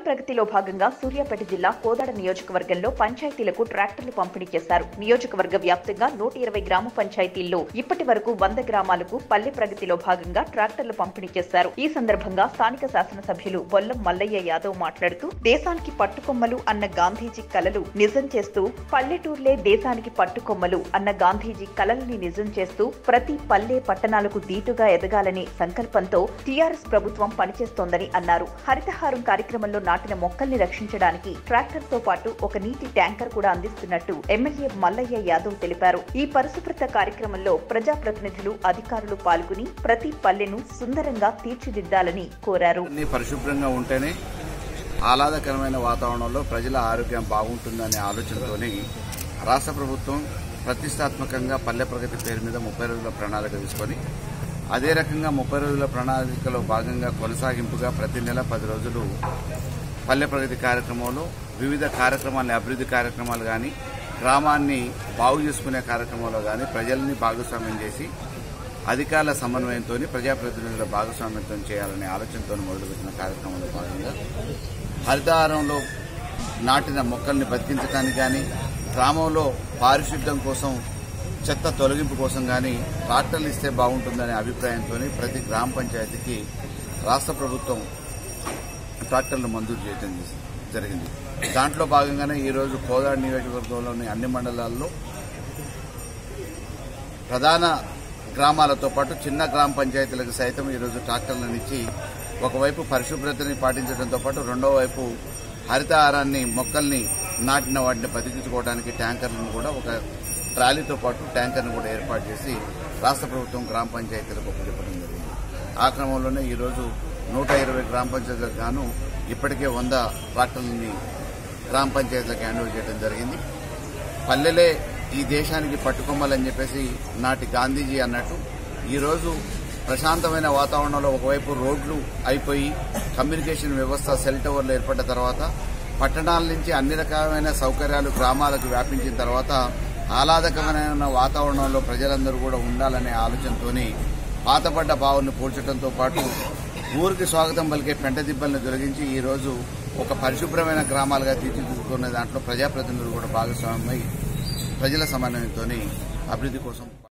ప్రగతిలో భాగంగా సూర్యాపేట జిల్లా కోదాడ నియోజకవర్గంలో పంచాయతీలకు ట్రాక్టర్లు పంపిణీ చేశారు నియోజకవర్గ వ్యాప్తంగా నూట ఇరవై గ్రామ పంచాయతీల్లో ఇప్పటి వరకు వంద గ్రామాలకు పల్లె ప్రగతిలో భాగంగా ట్రాక్టర్లు పంపిణీ చేశారు ఈ సందర్భంగా స్థానిక శాసనసభ్యులు బొల్లం మల్లయ్య యాదవ్ మాట్లాడుతూ దేశానికి పట్టుకొమ్మలు అన్న గాంధీజీ కలలు నిజం చేస్తూ పల్లెటూర్లే దేశానికి పట్టుకొమ్మలు అన్న గాంధీజీ కలలని నిజం చేస్తూ ప్రతి పల్లె పట్టణాలకు దీటుగా ఎదగాలనే సంకల్పంతో టీఆర్ఎస్ ప్రభుత్వం పనిచేస్తోందని అన్నారు హరితహారం కార్యక్రమంలో నాటిన మొక్కల్ని రక్షించడానికి ట్రాక్టర్ తో పాటు ఒక నీటి ట్యాంకర్ కూడా అందిస్తున్నట్టు ఎమ్మెల్యే మల్లయ్య యాదవ్ తెలిపారు ఈ పరిశుభ్రత కార్యక్రమంలో ప్రజాప్రతినిధులు అధికారులు పాల్గొని ప్రతి పల్లెను సుందరంగా తీర్చిదిద్దాలని కోరారు అన్ని పరిశుభ్రంగా ఉంటేనే ఆహ్లాదకరమైన వాతావరణంలో ప్రజల ఆరోగ్యం బాగుంటుందనే ఆలోచనతోని రాష్ట్ర ప్రభుత్వం ప్రతిష్టాత్మకంగా పల్లె ప్రగతి పేరు మీద ముప్పై రోజుల ప్రణాళిక తీసుకొని అదే రకంగా ముప్పై రోజుల ప్రణాళికలో భాగంగా కొనసాగింపుగా ప్రతి నెల పది రోజులు పల్లె ప్రగతి కార్యక్రమంలో వివిధ కార్యక్రమాలు అభివృద్ధి కార్యక్రమాలు కానీ గ్రామాన్ని బాగు చేసుకునే కార్యక్రమంలో కానీ ప్రజల్ని భాగస్వామ్యం చేసి అధికారుల సమన్వయంతో ప్రజాప్రతినిధుల భాగస్వామ్యంతో చేయాలనే ఆలోచనతో మొదలుపెట్టిన కార్యక్రమంలో భాగంగా హరితహారంలో నాటిన మొక్కల్ని బతికించడానికి కానీ గ్రామంలో పారిశుద్ధ్యం కోసం చెత్త తొలగింపు కోసం కానీ ట్రాక్టర్లు ఇస్తే బాగుంటుందనే అభిప్రాయంతో ప్రతి గ్రామ పంచాయతీకి రాష్ట్ర ప్రభుత్వం ట్రాక్టర్లు మంజూరు చేయడం జరిగింది దాంట్లో భాగంగానే ఈరోజు కోదాడ నియోజకవర్గంలోని అన్ని మండలాల్లో ప్రధాన గ్రామాలతో పాటు చిన్న గ్రామ పంచాయతీలకు సైతం ఈరోజు ట్రాక్టర్లను ఇచ్చి ఒకవైపు పరిశుభ్రతని పాటించడంతో పాటు రెండో వైపు హరితహారాన్ని మొక్కల్ని నాటిన వాటిని బతికించుకోవడానికి ట్యాంకర్లను కూడా ఒక ట్రాలీతో పాటు ట్యాంకర్ను కూడా ఏర్పాటు చేసి రాష్ట్ర ప్రభుత్వం గ్రామ పంచాయతీలకు ఒప్పచెప్పడం జరిగింది ఆ క్రమంలోనే ఈరోజు నూట ఇరవై గ్రామ పంచాయతీలకు గాను ఇప్పటికే వంద ట్రాక్టర్లని గ్రామ పంచాయతీలకు హ్యాండ్ ఓవర్ చేయడం జరిగింది పల్లెలే ఈ దేశానికి పట్టుకొమ్మలని చెప్పేసి నాటి గాంధీజీ అన్నట్టు ఈరోజు ప్రశాంతమైన వాతావరణంలో ఒకవైపు రోడ్లు అయిపోయి కమ్యూనికేషన్ వ్యవస్థ సెల్ టవర్లు ఏర్పడ్డ తర్వాత పట్టణాల నుంచి అన్ని రకమైన సౌకర్యాలు గ్రామాలకు వ్యాపించిన తర్వాత ఆహ్లాదకరమైన వాతావరణంలో ప్రజలందరూ కూడా ఉండాలనే ఆలోచనతోని పాతపడ్డ బావులను పూడ్చడంతో పాటు ఊరికి స్వాగతం పలికే పెంట దిబ్బలను తొలగించి ఈ రోజు ఒక పరిశుభ్రమైన గ్రామాలుగా తీర్చిదిద్దుకునే దాంట్లో ప్రజాప్రతినిధులు కూడా భాగస్వామ్యమై ప్రజల సమన్వయంతో అభివృద్ధి కోసం